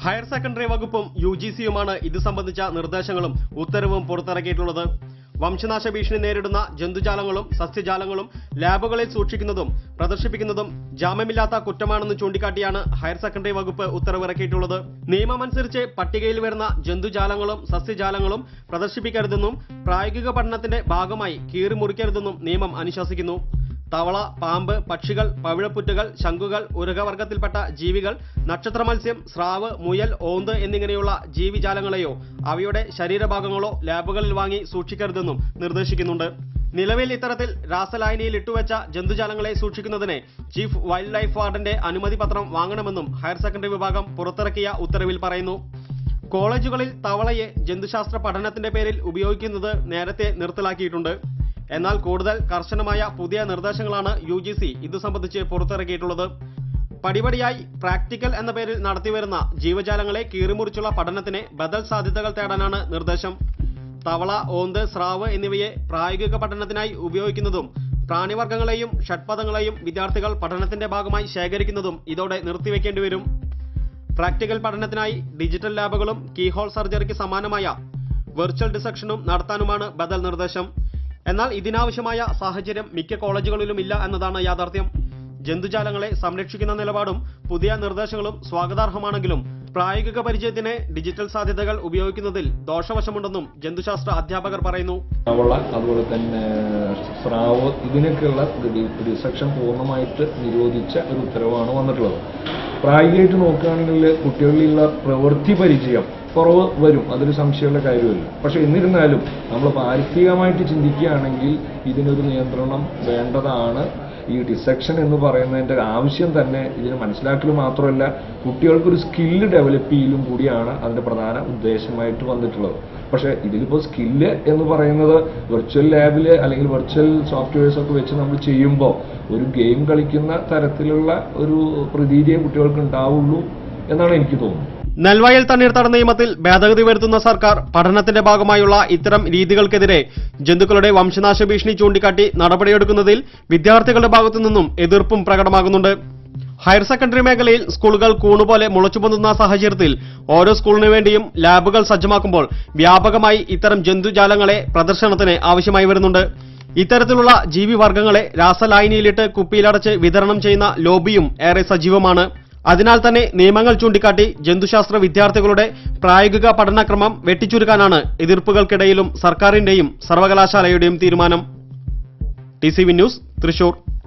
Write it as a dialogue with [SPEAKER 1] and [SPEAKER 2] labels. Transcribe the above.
[SPEAKER 1] higher secondary വകുപ്പും U G സിയുമാണ് ഇത് സംബന്ധിച്ച നിർദ്ദേശങ്ങളും ഉത്തരവും പുറത്തിറക്കിയിട്ടുള്ളത് വംശനാശ ഭീഷണി നേരിടുന്ന ജന്തുജാലങ്ങളും സസ്യജാലങ്ങളും ലാബുകളിൽ സൂക്ഷിക്കുന്നതും പ്രദർശിപ്പിക്കുന്നതും ജാമ്യമില്ലാത്ത കുറ്റമാണെന്ന് ചൂണ്ടിക്കാട്ടിയാണ് ഹയർ സെക്കൻഡറി വകുപ്പ് ഉത്തരവിറക്കിയിട്ടുള്ളത് നിയമമനുസരിച്ച് പട്ടികയിൽ വരുന്ന ജന്തുജാലങ്ങളും സസ്യജാലങ്ങളും പ്രദർശിപ്പിക്കരുതെന്നും പ്രായോഗിക പഠനത്തിന്റെ ഭാഗമായി കീറി മുറിക്കരുതെന്നും നിയമം അനുശാസിക്കുന്നു തവള പാമ്പ് പക്ഷികൾ പവിഴപ്പുറ്റുകൾ ശംഖുകൾ ഉരകവർഗത്തിൽപ്പെട്ട ജീവികൾ നക്ഷത്ര മത്സ്യം സ്രാവ് മുയൽ ഓന്ത് എന്നിങ്ങനെയുള്ള ജീവിജാലങ്ങളെയോ അവയുടെ ശരീരഭാഗങ്ങളോ ലാബുകളിൽ വാങ്ങി സൂക്ഷിക്കരുതെന്നും നിർദ്ദേശിക്കുന്നുണ്ട് നിലവിൽ ഇത്തരത്തിൽ രാസലായനിയിൽ ഇട്ടുവെച്ച ജന്തുജാലങ്ങളെ സൂക്ഷിക്കുന്നതിന് ചീഫ് വൈൽഡ് ലൈഫ് വാർഡന്റെ അനുമതി പത്രം വാങ്ങണമെന്നും ഹയർ സെക്കൻഡറി വിഭാഗം പുറത്തിറക്കിയ ഉത്തരവിൽ പറയുന്നു കോളേജുകളിൽ തവളയെ ജന്തുശാസ്ത്ര പഠനത്തിന്റെ പേരിൽ ഉപയോഗിക്കുന്നത് നേരത്തെ നിർത്തലാക്കിയിട്ടുണ്ട് എന്നാൽ കൂടുതൽ കർശനമായ പുതിയ നിർദ്ദേശങ്ങളാണ് യു ജി സി ഇത് സംബന്ധിച്ച് പുറത്തിറക്കിയിട്ടുള്ളത് പടിപടിയായി പ്രാക്ടിക്കൽ എന്ന പേരിൽ നടത്തിവരുന്ന ജീവജാലങ്ങളെ കീറിമുറിച്ചുള്ള പഠനത്തിന് ബദൽ സാധ്യതകൾ തേടാനാണ് നിർദ്ദേശം തവള ഓന്ത് സ്രാവ് എന്നിവയെ പ്രായോഗിക പഠനത്തിനായി ഉപയോഗിക്കുന്നതും പ്രാണിവർഗ്ഗങ്ങളെയും ഷഡ്പദങ്ങളെയും വിദ്യാർത്ഥികൾ പഠനത്തിന്റെ ഭാഗമായി ശേഖരിക്കുന്നതും ഇതോടെ നിർത്തിവെക്കേണ്ടി വരും പ്രാക്ടിക്കൽ പഠനത്തിനായി ഡിജിറ്റൽ ലാബുകളും കീഹോൾ സർജറിക്ക് സമാനമായ വെർച്വൽ ഡിസക്ഷനും നടത്താനുമാണ് ബദൽ നിർദ്ദേശം എന്നാൽ ഇതിനാവശ്യമായ സാഹചര്യം മിക്ക കോളേജുകളിലും ഇല്ല എന്നതാണ് യാഥാർത്ഥ്യം ജന്തുജാലങ്ങളെ സംരക്ഷിക്കുന്ന നിലപാടും പുതിയ നിർദ്ദേശങ്ങളും സ്വാഗതാർഹമാണെങ്കിലും പ്രായോഗിക പരിചയത്തിന് ഡിജിറ്റൽ സാധ്യതകൾ ഉപയോഗിക്കുന്നതിൽ ദോഷവശമുണ്ടെന്നും ജന്തുശാസ്ത്ര അധ്യാപകർ പറയുന്നു
[SPEAKER 2] തവള അതുപോലെ തന്നെ സ്രാവ് ഇതിനൊക്കെയുള്ള റിസക്ഷൻ പൂർണ്ണമായിട്ട് നിരോധിച്ച ഒരു ഉത്തരവാണ് വന്നിട്ടുള്ളത് പ്രായോഗികമായിട്ട് നോക്കുകയാണെങ്കിൽ കുട്ടികളിലുള്ള പ്രവൃത്തി പരിചയം കുറവ് വരും അതൊരു സംശയമുള്ള കാര്യമില്ല പക്ഷെ എന്നിരുന്നാലും നമ്മൾ പാരിസ്ഥിതികമായിട്ട് ചിന്തിക്കുകയാണെങ്കിൽ ഇതിനൊരു നിയന്ത്രണം വേണ്ടതാണ് ഈ ഡിസെക്ഷൻ എന്ന് പറയുന്നതിന്റെ ആവശ്യം തന്നെ ഇതിന് മനസ്സിലാക്കൽ മാത്രമല്ല കുട്ടികൾക്കൊരു സ്കില്ല് ഡെവലപ്പ് ചെയ്യലും കൂടിയാണ് അതിന്റെ പ്രധാന ഉദ്ദേശമായിട്ട് വന്നിട്ടുള്ളത് പക്ഷേ ഇതിലിപ്പോൾ സ്കില്ല് എന്ന് പറയുന്നത് വെർച്വൽ ലാബിൽ അല്ലെങ്കിൽ വെർച്വൽ സോഫ്റ്റ്വെയർസ് ഒക്കെ വെച്ച് നമ്മൾ ചെയ്യുമ്പോൾ ഒരു ഗെയിം കളിക്കുന്ന തരത്തിലുള്ള ഒരു പ്രതീതിയെ കുട്ടികൾക്ക് ഉണ്ടാവുള്ളൂ എന്നാണ് എനിക്ക് തോന്നുന്നത്
[SPEAKER 1] നെൽവയൽ തണ്ണീർത്തട നിയമത്തിൽ ഭേദഗതി വരുത്തുന്ന സർക്കാർ പഠനത്തിന്റെ ഭാഗമായുള്ള ഇത്തരം രീതികൾക്കെതിരെ ജന്തുക്കളുടെ വംശനാശ ഭീഷണി ചൂണ്ടിക്കാട്ടി നടപടിയെടുക്കുന്നതിൽ വിദ്യാർത്ഥികളുടെ ഭാഗത്തു നിന്നും എതിർപ്പും പ്രകടമാകുന്നുണ്ട് ഹയർ സെക്കൻഡറി മേഖലയിൽ സ്കൂളുകൾ കൂണുപോലെ മുളച്ചുപൊന്തുന്ന സാഹചര്യത്തിൽ ഓരോ സ്കൂളിനു വേണ്ടിയും ലാബുകൾ സജ്ജമാക്കുമ്പോൾ വ്യാപകമായി ഇത്തരം ജന്തുജാലങ്ങളെ പ്രദർശനത്തിന് ആവശ്യമായി വരുന്നുണ്ട് ഇത്തരത്തിലുള്ള ജീവിവർഗങ്ങളെ രാസലായനിയിലിട്ട് കുപ്പിയിലടച്ച് വിതരണം ചെയ്യുന്ന ലോബിയും ഏറെ സജീവമാണ് അതിനാൽ തന്നെ നിയമങ്ങൾ ചൂണ്ടിക്കാട്ടി ജന്തുശാസ്ത്ര വിദ്യാർത്ഥികളുടെ പ്രായോഗിക പഠനക്രമം വെട്ടിച്ചുരുക്കാനാണ് എതിർപ്പുകൾക്കിടയിലും സർക്കാരിന്റെയും സർവകലാശാലയുടെയും തീരുമാനം T C V news Thrissur